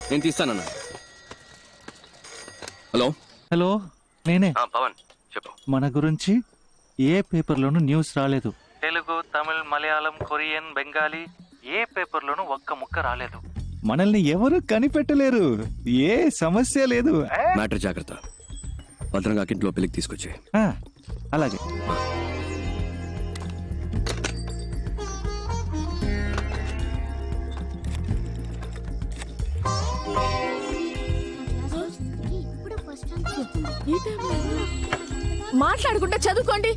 నేను తీస్తానన్నా hello hello నేనే పవన్ చెప్పు మన గురించి ఏ పేపర్లోనూ న్యూస్ రాలేదు తెలుగు తమిళ్ మలయాళం కొరియన్ బెంగాలీ ఏ పేపర్లోనూ ఒక్క ముక్క రాలేదు మనల్ని ఎవరు కనిపెట్టలేరు ఏ సమస్య లేదు మ్యాటర్ జాగ్రత్త భద్రంగా ఇంట్లో పెళ్లికి తీసుకొచ్చే ఆ, అలాగే మాట్లాడకుండా చదువుకోండి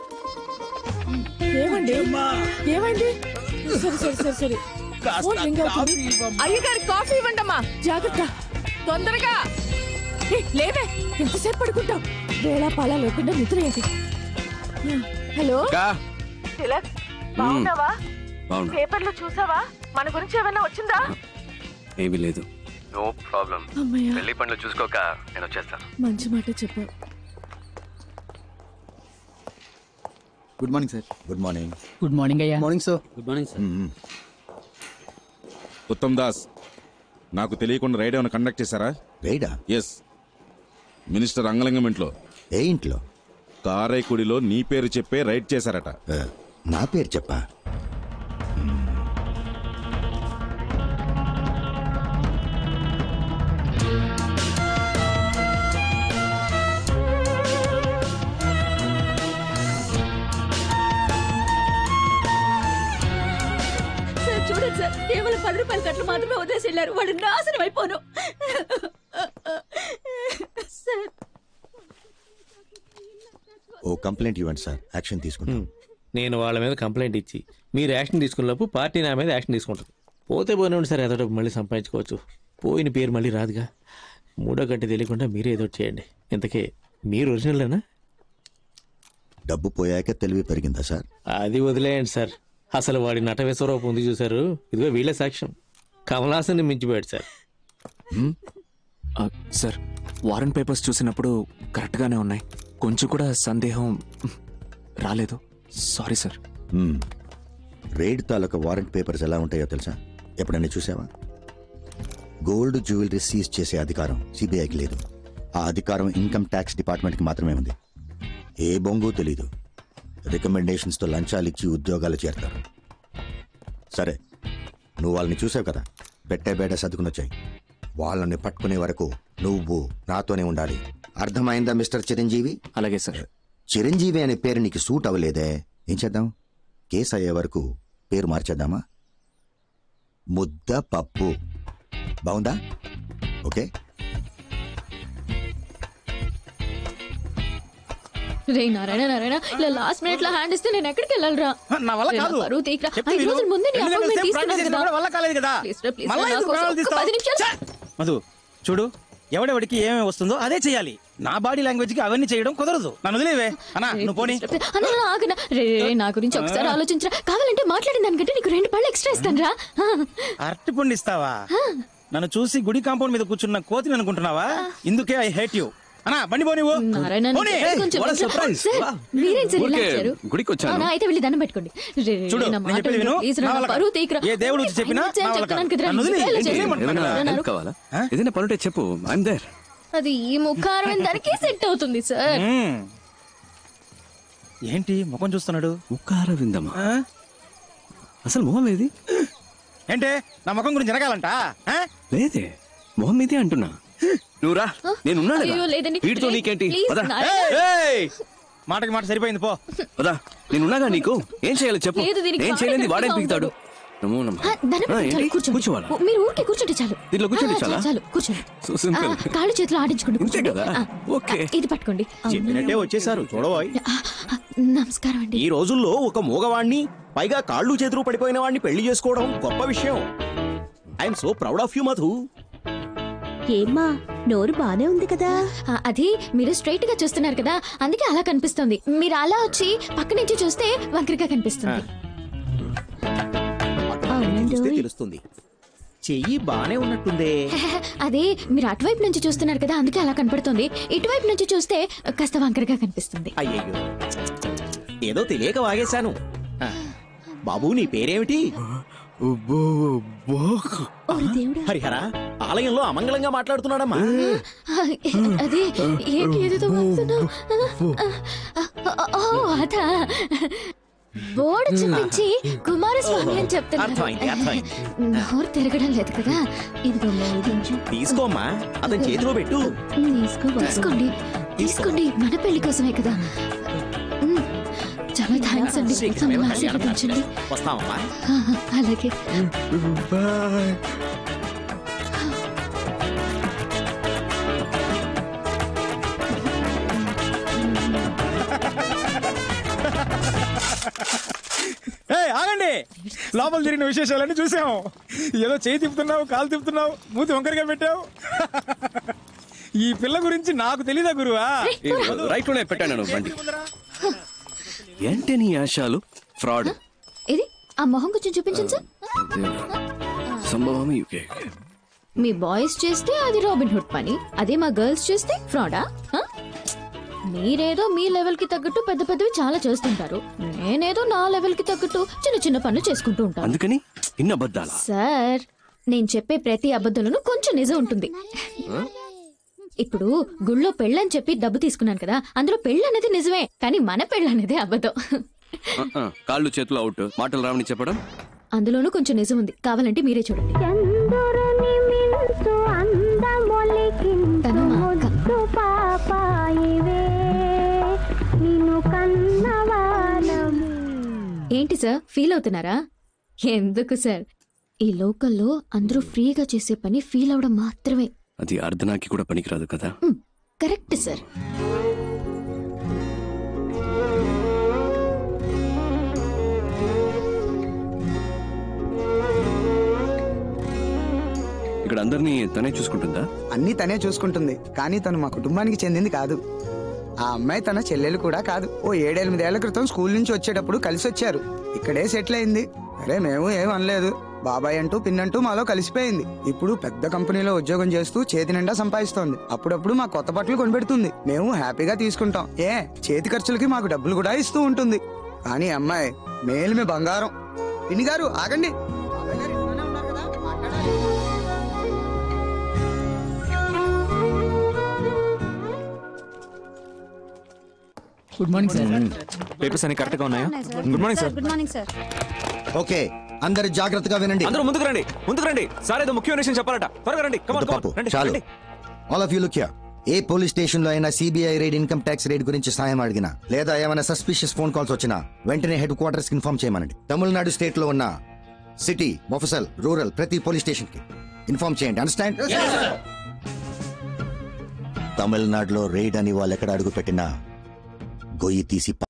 ఏమండి ఏమైంది సరే సరే సరే సరే ఫోన్ రింగ్ అవుతుంది. అయ్యగారి కాఫీ ఇవ్వండమ్మా జాగ్రత్త తొందరగా ఏ, లేవే ఎంతసేపు పడుకుంటావు వేళ పాలా లేకుండా నిద్ర ఏంటి హలో తిలక్ బాగున్నావా బాగున్నా పేపర్లో చూసావా మన గురించి ఏమైనా వచ్చిందా ఏమీ లేదు నో ప్రాబ్లం అమ్మయ్య పెళ్లి పనులు చూసుకోక నేను వచ్చేస్తాను మంచి మాట చెప్పావు good morning sir good morning good morning అయ్యా morning sir good morning sir Uttam Das నాకు తెలియకుండా రైడ్ ఏమైనా కండక్ట్ చేశారా రైడా ఎస్ మినిస్టర్ అంగలింగం ఇంట్లో ఏ ఇంట్లో కారైకుడిలో నీ పేరు చెప్పే రైడ్ చేశారట ఆ, నా పేరు చెప్పా సార్ చూడండి సార్ కేవలం పది రూపాయల కట్లు మాత్రమే వదిలేసి వెళ్ళారు వాడు నాశనం అయిపోను సార్ ఓ కంప్లైంట్ ఇవ్వండి సార్ యాక్షన్ తీసుకుంటాం నేను వాళ్ళ మీద కంప్లైంట్ ఇచ్చి మీరు యాక్షన్ తీసుకున్నప్పుడు పార్టీ నా మీద యాక్షన్ తీసుకుంటుంది పోతే పోనివ్వండి సార్ ఏదో ఒకటి మళ్ళీ సంపాదించుకోవచ్చు పోయిన పేరు మళ్ళీ రాదుగా మూడో గంట తెలియకుండా మీరే ఏదో ఒకటి చేయండి ఇంతకీ మీరు ఒరిజినల్లేనా డబ్బు పోయాక తెలివి పెరిగిందా సార్ అది వదిలేయండి సార్ అసలు వాడి నట విశ్వరూపం ఉంది చూసారు ఇదిగో వీళ్ళే సాక్ష్యం కమలాసన్ని మించిపోయాడు సార్ సార్ వారెంట్ పేపర్స్ చూసినప్పుడు కరెక్ట్గానే ఉన్నాయి కొంచెం కూడా సందేహం రాలేదు సారీ సార్ మ్మ్. రైడ్ తాలూకా వారెంట్ పేపర్స్ ఎలా ఉంటాయో తెలుసా ఎప్పుడైనా చూసావా గోల్డ్ జ్యువెలరీ సీజ్ చేసే అధికారం సిబిఐకి లేదు ఆ అధికారం ఇన్కమ్ ట్యాక్స్ డిపార్ట్మెంట్కి మాత్రమే ఉంది ఏ బొంగు తెలీదు రికమెండేషన్స్తో లంచాలు ఇచ్చి ఉద్యోగాలు చేరతారు సరే నువ్వు వాళ్ళని చూసావు కదా పెట్టే బేట సర్దుకుని వచ్చాయి వాళ్ళని పట్టుకునే వరకు నువ్వు నాతోనే ఉండాలి అర్థమైందా మిస్టర్ చిరంజీవి అలాగే సార్ చిరంజీవి అనే పేరు నీకు సూట్ అవ్వలేదే ఏం చేద్దాం కేసు అయ్యే వరకు పేరు మార్చేద్దామా ముద్ద పప్పు బాగుందా ఓకే రే నారాయణ నారాయణ ఇలా లాస్ట్ మినిట్ లో హ్యాండ్ ఇస్తే నేను ఎక్కడికి వెళ్ళాలరా నా వల్ల రే, నా కాదు పరువు తీయకురా. చెప్తే ఐదు విను. రోజుల ముందే నీ రెండు గంటల appointment సేపు ప్రాక్టీస్ తీసుకున్నాను చేసినా కదా. కూడా వల్ల కాలేదు కదా Please రా, please రా, మళ్ళా నా ఎందుకు కోసం ప్రాణాలు ఒక్క తీస్తావు? పది నిమిషాలు. ఛ! మధు చూడు ఎవడెవడికి ఏమేమి వస్తుందో అదే చేయాలి నా బాడీ లాంగ్వేజ్ కి అవన్నీ చేయడం కుదరదు నన్ను వదిలేవే అన్నా రే, నువ్వు పోనీ please రా, please. అన్న, అన్న, ఆగనా. రే రే, నా గురించి ఒకసారి ఆలోచించరా కావాలంటే మాట్లాడిన దానికంటే నీకు రెండు పళ్ళు ఎక్స్ట్రా ఇస్తాను రా అరటి పండు ఇస్తావా నన్ను చూసి గుడి కాంపౌండ్ మీద కూర్చున్న కోతిని అనుకుంటున్నావా ఇందుకే ఐ హేట్ యూ అన్నా బండి పోనీ నారాయణ నీ పేరు కొంచెం వినరా? సార్, మీరేం సార్ ఇలా ఊరికే వచ్చారు? గుడికి వచ్చాను. అవునా, అయితే వెళ్ళి దండం పెట్టుకోండి రే, రే, చూడు, నా నేను మాట చెప్పేది విను. విను. ప్లీజ్ రా, నా నా వల్ల పరువు కాదు. తీయకురా. ఏ దేవుడు వచ్చి చెప్పినా ఆయన నా వల్ల చెప్తున్నాను కాదు. కదరా, నన్ను వదిలేయ్. ఇలా ఏంటి? చేయి. ఏమంటున్నావు? ఏమైనా అన్నారు. హెల్ప్ కావాలా ఏదైనా పనుంటే చెప్పు ఐఎమ్ దేర్ అది ఈ ముఖారం దానికి సెట్ అవుతుంది సార్ మ్మ్. ఏంటి ముఖం చూస్తున్నాడు ఉకార విందమా ఆ? అసలు మొహం ఏది ఏంటే నా ముఖం గురించి జరగాలంట ఆ? లేదే మొహం ఇదే అంటున్నా నువ్వు రా నేను అయ్యో, లేదండి. వీటితో నీకేంటి Please, పద నా- ఏయ్! మాటకి మాట సరిపోయింది పో పద నేనున్నాగా నీకు ఏం చేయాలి చెప్పు లేదు, దీనికి ఏం వాడే చేయలేంది వాడేం గట్టిగా పీకుతాడు నమో నమః. ఆ, దండం ఆ, పెట్టుకోండి, ఏంటి? కూర్చోండి. కూర్చోవాలా ఓ, మీరు ఊరికే కూర్చుంటే చాలు దీంట్లో కూర్చుంటే ఆ, చాలా? చాలు కూర్చోండి So simple. ఆ, కాళ్ళు చేతులు ఆడించుకోండి ఇంతే కూర్చోండి. కదా? ఆ, ఓకే. ఆ, ఇది పట్టుకోండి చెప్పినట్టే వచ్చేసారు చూడబోయ్ ఆ, ఆ, నమస్కారం అండి ఈ రోజుల్లో ఒక మూగవాణ్ణి పైగా కాళ్ళు చేతులు పడిపోయిన వాడిని పెళ్లి చేసుకోవడం గొప్ప విషయం I'm so proud of you Madhu ఏమ్మా నోరు బానే ఉంది కదా ఆ, అది మీరు స్ట్రైట్ గా చూస్తున్నారు కదా అందుకే అలా కనిపిస్తుంది మీరు అలా వచ్చి పక్క నుంచి చూస్తే వంకరగా కనిపిస్తుంది అవునండి. చూస్తే తెలుస్తుంది చెయ్యి బానే ఉన్నట్టుందే అదే మీరు అటువైపు నుంచి చూస్తున్నారు కదా అందుకే అలా కనపడుతుంది ఇటువైపు నుంచి చూస్తే కాస్త వంకరగా కనిపిస్తుంది అయ్యయ్యో ఏదో తెలియక వాగేశాను ఆ, బాబు నీ పేరేమిటి ఓరి దేవుడా హరిహర ఆలయంలో అమంగళంగా మాట్లాడుతున్నాడమ్మా అదే ఏంటి ఏదేదో వాగుతున్నావ్? ఓ అదా బోర్డు చూపించి కుమారస్వామి అని చెప్తున్నారు అర్థమైంది, అర్థమైంది. నోరు తిరగడం లేదు కదా ఇదిగో కొంచెం తీసుకోమ్మా అతని చేతిలో పెట్టు తీసుకో తీసుకోండి తీసుకోండి మన పెళ్లి కోసమే కదా మ్, చాలా థ్యాంక్స్ అండి శీఘ్రమే మమ్మల్ని కళ్యాణం ఆశీర్వదించండి వస్తామమ్మా ఆ, అలాగే ఏ ఆగండి లోపల జరిగిన విశేషాలన్నీ చూసాం ఏదో చేయి తిప్పుతున్నావు కాలు తిప్పుతున్నావు మూతి వంకరగా పెట్టావు ఈ పిల్ల గురించి నాకు తెలీదా గురువా రైట్ లోనే పెట్టాను నేను బండి ఏంటి నీ ఆశాలు ఫ్రాడ్ ఇది ఆ మొహం కొంచెం చూపించండి సార్ సంభవం యూకే మీ బాయ్స్ చేస్తే అది రాబిన్ హుడ్ పని అదే మా గర్ల్స్ చేస్తే ఫ్రాడా హ? మీరేదో మీ లెవెల్ కి తగ్గట్టు పెద్ద పెద్దవి చాలా చేస్తుంటారు నేనేదో నా లెవెల్ కి తగ్గట్టు చిన్న చిన్న పనులు చేసుకుంటూ ఉంటాను అందుకని ఇన్న అబద్ధాలా సార్ నేను చెప్పే ప్రతి అబద్ధంలోనూ కొంచెం నిజం ఉంటుంది ఇప్పుడు గుళ్ళో పెళ్ళని చెప్పి డబ్బు తీసుకున్నాను కదా అందులో పెళ్ళి అనేది నిజమే కానీ మన పెళ్ళి అనేది అబద్ధం ఆ, ఆ, కాళ్ళు చేతులు అవుట్ మాటలు రావని చెప్పడం అందులోనూ కొంచెం నిజం ఉంది కావాలంటే మీరే చూడండి తను మా అక్క ఏంటి సార్ ఫీల్ అవుతున్నారా ఎందుకు సార్ ఈ లోకల్లో అందరూ ఫ్రీగా చేసే పని ఫీల్ అవడం మాత్రమే అది అర్ధనాకి కూడా పనికిరాదు కదా మ్, కరెక్ట్ సార్ ఇక్కడ అందరినీ తనే చూసుకుంటుందా అన్నీ తనే చూసుకుంటుంది కానీ తను మా కుటుంబానికి చెందింది కాదు ఆ అమ్మాయి తన చెల్లెలు కూడా కాదు ఓ ఏడెనిమిదేళ్ల క్రితం స్కూల్ నుంచి వచ్చేటప్పుడు కలిసి వచ్చారు ఇక్కడే సెటిల్ అయింది అరే మేము ఏం అనలేదు బాబాయ్ అంటూ పిన్నంటూ మాలో కలిసిపోయింది ఇప్పుడు పెద్ద కంపెనీలో ఉద్యోగం చేస్తూ చేతి నిండా సంపాదిస్తోంది అప్పుడప్పుడు మా కొత్త బట్టలు కొనిపెడుతుంది మేము హ్యాపీగా తీసుకుంటాం ఏ చేతి ఖర్చులకి మాకు డబ్బులు కూడా ఇస్తూ ఉంటుంది కానీ అమ్మాయి మేలు మీ బంగారం పిన్ని గారు ఆగండి బాబాయ్ గారు ఇంట్లోనే ఉన్నారు కదా, మాట్లాడాలి. గుడ్ మార్నింగ్ సార్ పేపర్స్ అన్ని కరెక్ట్ గా ఉన్నాయా good morning sir good morning sir okay అందరు జాగ్రత్తగా వినండి అందరూ ముందుకు రండి ముందుకు రండి సార్ ఏదో ముఖ్యమైన విషయం చెప్పాలట త్వరగా రండి Come on, come on. పాపు రండి, చాలు రండి. ఆల్ ఆఫ్ యూ లుక్ ఏ పోలీస్ స్టేషన్ లో అయినా CBI raid income tax raid గురించి సాయం అడిగినా లేదా ఏమైనా సస్పిషియస్ ఫోన్ కాల్స్ వచ్చినా వెంటనే హెడ్ క్వార్టర్స్ కి ఇన్ఫార్మ్ చేయమనండి తమిళనాడు స్టేట్ లో ఉన్న సిటీ మొఫసల్ రూరల్ ప్రతి పోలీస్ స్టేషన్ కి ఇన్ఫార్మ్ చేయండి అండర్స్టాండ్ తమిళనాడులో రైడ్ అని వాళ్ళు ఎక్కడ అడుగు పెట్టినా గొయ్యి తీసి ప-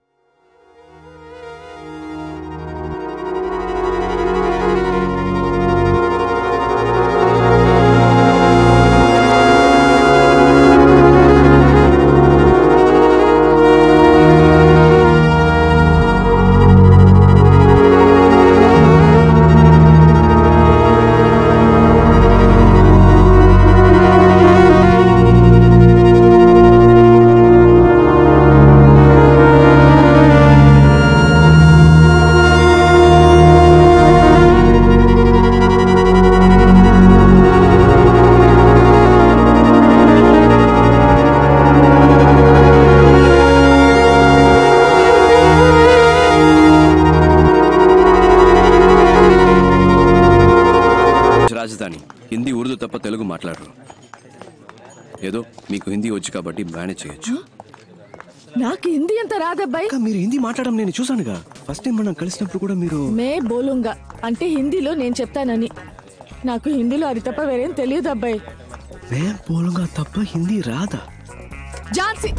రాజధాని హిందీ ఉర్దూ తప్ప తెలుగు మాట్లాడరు ఏదో మీకు హిందీ వచ్చు కాబట్టి మేనేజ్ చేయొచ్చు నాకు హిందీ అంత రాదబ్బాయి అక్క, మీరు హిందీ మాట్లాడడం నేను చూసానుగా ఫస్ట్ టైం మనం కలిసినప్పుడు కూడా మీరు మే బోలుంగా అంటే హిందీలో నేను చెప్తానని నాకు హిందీలో అది తప్ప వేరేం తెలియదు అబ్బాయి మే పోలుగా తప్ప హిందీ రాదా ఝాన్సీ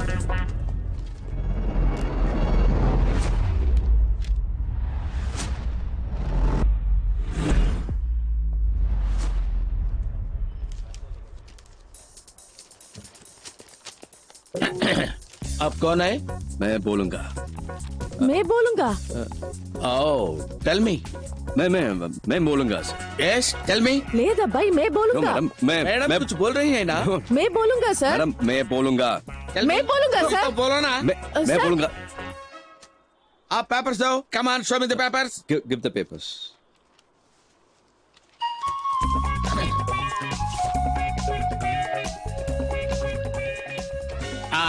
अब कौन है मैं बोलूंगा మే బోలుంగా ओ टेल मी मैं मैं मैं बोलूंगा यस टेल मी లేదబ్బాయి మే नो, బోలుంగా मैडम मैं मैडम मैं कुछ बोल रही है ना మే బోలుంగా సార్ मैडम मैं बोलूंगा Tell मैं me. बोलूंगा, तो- सर। तो बोलो ना मैं मैं सर। बोलूंगा आप पेपर्स दो come on show me the papers give give the papers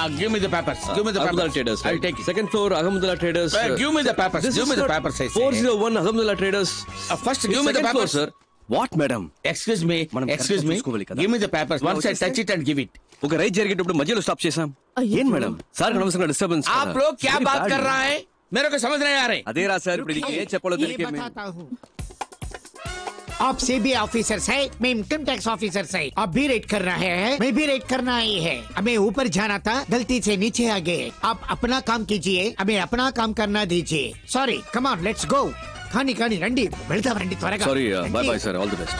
Uh, give me the papers. Give me the Ahmedullah papers. Traders. I'll take it. Second floor, Ahmedullah Traders. Uh, give me the papers. This Give is me the not papers, I say. 401 Ahmedullah Traders. Uh, first, give me the Second floor, papers. sir. What, madam? Excuse me. మనం Excuse correct me. చూసుకోవాలి కదా. Give me the papers. Once I touch it and give it. ఒక raid జరిగేటప్పుడు మధ్యలో stop చేసాం ఏం madam sir అనవసరంగా disturbance आप लोग क्या बात कर रहा है मेरे को समझ नहीं आ रहे అదే రా సార్ ఇప్పుడు ఇది ఏం చెప్పాలో ये తెలియకే మేము- बताता हूँ आप सीबीआई ऑफिसर है मैं इनकम टैक्स ऑफिसर है आप भी रेड कर रहे हैं मैं भी रेड करना ही है हमें ऊपर जाना था गलती से नीचे आ गए आप अपना काम कीजिए हमें अपना काम करना दीजिए sorry come on let's go కానీ కానీ రండి వెళ్తాం రండి త్వరగా సారీ బాయ్ రండి. Bye sir all the best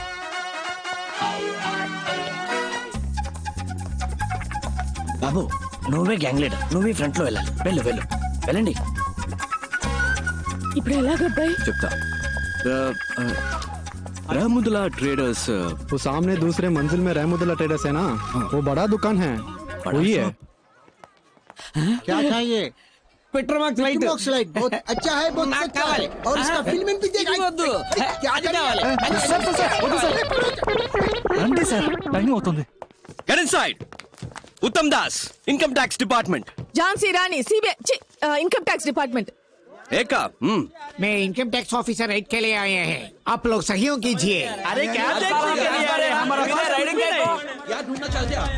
బాబు నువ్వే గ్యాంగ్ లీడర్ నువ్వే ఫ్రంట్ లో వెళ్ళాలి వెళ్ళు వెళ్ళు వెళ్ళండి ఇప్పుడు ఎలాగబ్బాయి చెప్తా रहमुदुल्ला ट्रेडर्स वो सामने दूसरे मंजिल में रहमुदुल्ला ट्रेडर्स है ना वो बड़ा दुकान है वही है क्या चाहिए पेट्रोमाक्स पेट्रोमाक्स लाइट बहुत अच्छा है बहुत अच्छा है और इसका फिल्म भी देखा क्या రండి సార్ టైం అవుతుంది get inside Uttam Das income tax department Jhansi Rani CBI income tax department ఏకా hmm. मैं इनकम टैक्स ऑफिसर रेड के लिए आए हैं आप लोग सहयोग कीजिए अरे क्या देखने के लिए आ रहे हैं? हमारा पास राइडिंग है तो। यार ढूंढना चलते हैं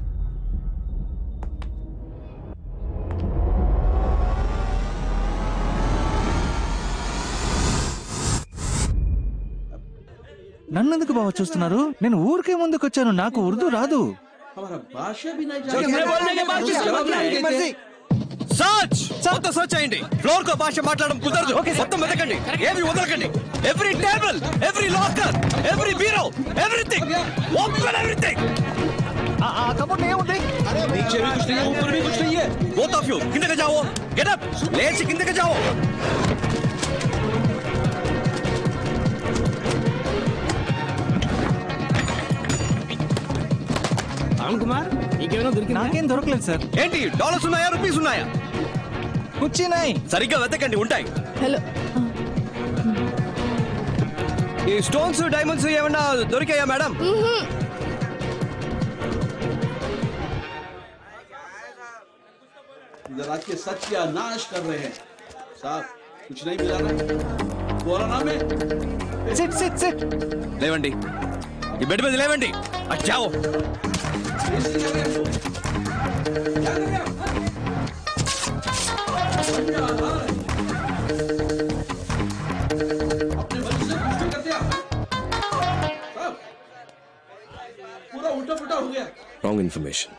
నన్ను ఎందుకు బావ చూస్తున్నారు నేను ఊరికే ముందుకు వచ్చాను నాకు ఉర్దూ రాదు हमारा भाषा भी नहीं हमने बोलने के बाद किसको बोलना है? సర్చ్ మొత్తం సర్చ్ అయ్యండి ఫ్లోర్ కో భాష మాట్లాడడం కుదరదు మొత్తం వెతకండి ఏమి వదలకండి every table every locker every bureau everything open everything cupboard ఏముంది नीचे भी कुछ नहीं है ऊपर भी कुछ नहीं है बोथ ऑफ यू किंदे जाओ गेट अप लेट्स किंदे जाओ అరుణ్ కుమార్ నీకేమైనా దొరికిందా నాకేం దొరకలేదు సార్ ఏంటి డాలర్స్ ఉన్నాయా రూపీస్ ఉన్నాయా వచ్చినాయి సరిగ్గా వెతకండి ఉంటాయి హలో ఈ స్టోన్స్ డైమండ్స్ ఏమన్నా దొరికాయా మేడం जरा के सत्य नाश कर रहे हैं साहब कुछ नहीं मिला ना बोला ना मैं సిట్ సిట్ సిట్ లేవండి ఈ బెడ్ మీద లేవండి అటు జాओ पूरा उल्टा पुल्टा हो गया రాంగ్ ఇన్ఫర్మేషన్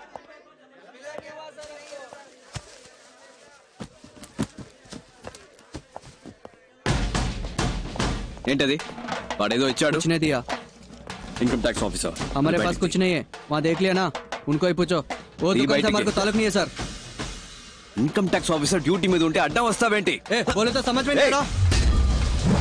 ఏంటది వాడేదో ఇచ్చాడు दिया ఇన్కమ్ ట్యాక్స్ ఆఫీసర్ हमारे पास कुछ नहीं है वहाँ देख लिया ना उनको ही पूछो वो दी दुकान बैठ से हमारे के। को ताल्लुक नहीं है sir income tax officer duty మీద ఉంటే అడ్డం వస్తావేంటి ए, बोले तो समझ में नहीं आ रहा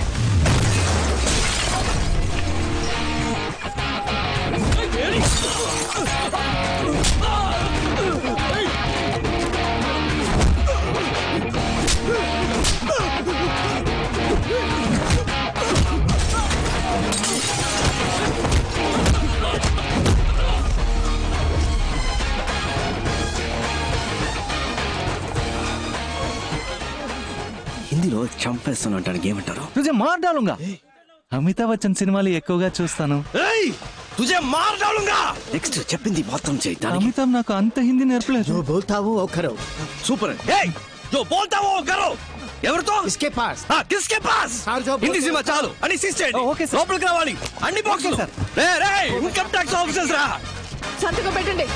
హిందీలో చంపేస్తాను అంటానికి ఏమంటారు తుజే మార్ డాలుంగా అమితాబ్ బచ్చన్ సినిమాలు ఎక్కువగా చూస్తాను ఏయ్ తుజే మార్ డాలుంగా నెక్స్ట్ చెప్పింది మొత్తం చేయటానికి అమితాబ్ నాకు అంత హిందీ నేర్పలేదు जो बोलता हूँ वो करो సూపర్ ఏయ్ जो बोलता वो करो ఎవరితో इसके पास ఆ, కిస్కే పాస్ సార్, జో హిందీ సినిమా చాలు అని సీజ్ చేయండి ఓకే సార్. లోపలికి రావాలి అన్ని బాక్సులు రే రే ఇన్కమ్ ట్యాక్స్ ఆఫీసర్స్ రా సంతకం పెట్టండి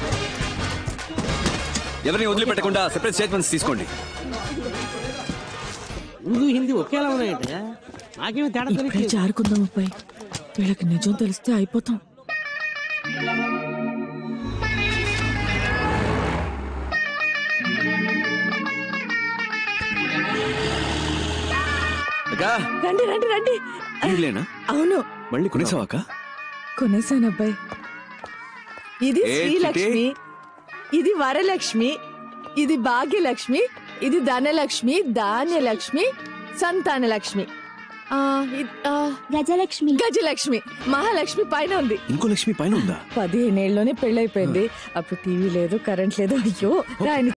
ఎవరిని వదిలిపెట్టకుండా సెపరేట్ స్టేట్మెంట్స్ తీసుకోండి ఉర్దూ హిందీ ఒకేలా ఉన్నాయంటే నాకేమీ తేడా ఇప్పుడే తెలియదు జారుకుందాం అబ్బాయి వీళ్ళకి నిజం తెలిస్తే అయిపోతాం అక్కా రండి రండి రండి వీళ్ళేనా అవును మళ్ళీ కొనేసావాక కొనేసాను అబ్బాయి ఇది ఏ శ్రీలక్ష్మి ఇది వరలక్ష్మి ఇది భాగ్యలక్ష్మి ఇది ధనలక్ష్మి ధాన్యలక్ష్మి సంతానలక్ష్మి ఆ, ఇ- ఆ, గజలక్ష్మి గజలక్ష్మి మహాలక్ష్మి పైన ఉంది ఇంకో లక్ష్మి పైన ఉందా పదిహేనేళ్ళలోనే పెళ్ళైపోయింది అప్పుడు టీవీ లేదు కరెంట్ లేదు అయ్యో ఆయన